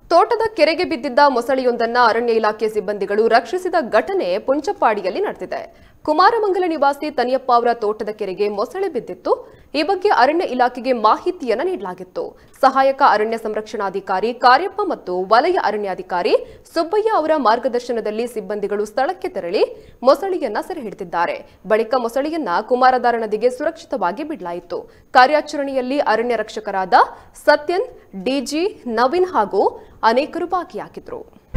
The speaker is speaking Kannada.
ತೋಟದ ಕೆರೆಗೆ ಬಿದ್ದಿದ್ದ ಮೊಸಳೆಯೊಂದನ್ನ ಅರಣ್ಯ ಇಲಾಖೆ ಸಿಬ್ಬಂದಿಗಳು ರಕ್ಷಿಸಿದ ಘಟನೆ ಪುಂಚಪ್ಪಾಡಿಯಲ್ಲಿ ನಡೆದಿದೆ ಕುಮಾರಮಂಗಲ ನಿವಾಸಿ ತನಿಯಪ್ಪ ಅವರ ತೋಟದ ಕೆರೆಗೆ ಮೊಸಳೆ ಬಿದ್ದಿತ್ತು ಈ ಬಗ್ಗೆ ಅರಣ್ಯ ಇಲಾಖೆಗೆ ಮಾಹಿತಿಯನ್ನ ನೀಡಲಾಗಿತ್ತು ಸಹಾಯಕ ಅರಣ್ಯ ಸಂರಕ್ಷಣಾಧಿಕಾರಿ ಕಾರ್ಯಪ್ಪ ಮತ್ತು ವಲಯ ಅರಣ್ಯಾಧಿಕಾರಿ ಸುಬ್ಬಯ್ಯ ಅವರ ಮಾರ್ಗದರ್ಶನದಲ್ಲಿ ಸಿಬ್ಬಂದಿಗಳು ಸ್ಥಳಕ್ಕೆ ತೆರಳಿ ಮೊಸಳೆಯನ್ನ ಸೆರೆ ಹಿಡಿದಿದ್ದಾರೆ ಬಳಿಕ ಮೊಸಳೆಯನ್ನ ಕುಮಾರಧಾರ ನದಿಗೆ ಸುರಕ್ಷಿತವಾಗಿ ಬಿಡಲಾಯಿತು ಕಾರ್ಯಾಚರಣೆಯಲ್ಲಿ ಅರಣ್ಯ ರಕ್ಷಕರಾದ ಸತ್ಯನ್ ಡಿಜಿ ನವೀನ್ ಹಾಗೂ ಅನೇಕರು ಭಾಗಿಯಾಗಿದ್ರು